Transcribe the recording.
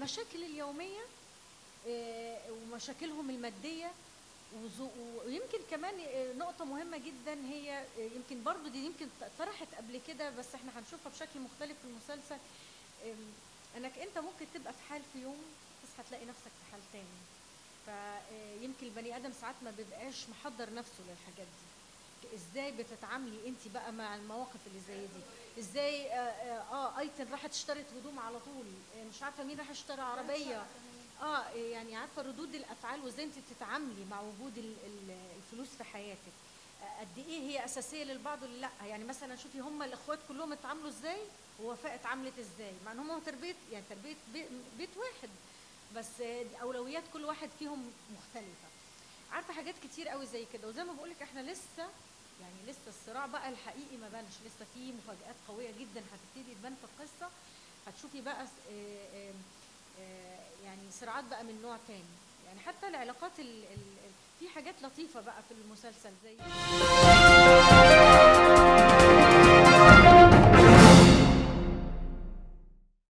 المشاكل اليوميه آه، ومشاكلهم الماديه وزو- ويمكن كمان آه، نقطة مهمة جدا هي آه، يمكن برضو دي يمكن طرحت قبل كده بس احنا هنشوفها بشكل مختلف في المسلسل آم، انك انت ممكن تبقى في حال في يوم تصحى تلاقي نفسك في حال تاني فيمكن البني ادم ساعات ما بيبقاش محضر نفسه للحاجات دي ازاي بتتعاملي انت بقى مع المواقف اللي زي دي ازاي اه, آه, آه ايتن راحت اشترت هدوم على طول آه، مش عارفه مين راح اشترى عربيه اه يعني عارفه ردود الافعال وازاي انت بتتعاملي مع وجود ال- ال- الفلوس في حياتك آه، قد ايه هي اساسيه للبعض ولا لا يعني مثلا شوفي هم الاخوات كلهم اتعاملوا ازاي ووفاء اتعاملت ازاي مع ان هم تربيه يعني تربيه بي- بيت واحد بس آه، اولويات كل واحد فيهم مختلفه عارفه حاجات كتير قوي زي كده وزي ما بقول لك احنا لسه يعني لسه الصراع بقى الحقيقي ما بانش لسه في مفاجآت قويه جدا هتبتدي تبان في القصه هتشوفي بقى س- آه، آه، آه، يعني صراعات بقى من نوع تاني يعني حتى العلاقات ال ال ال- في حاجات لطيفه بقى في المسلسل زي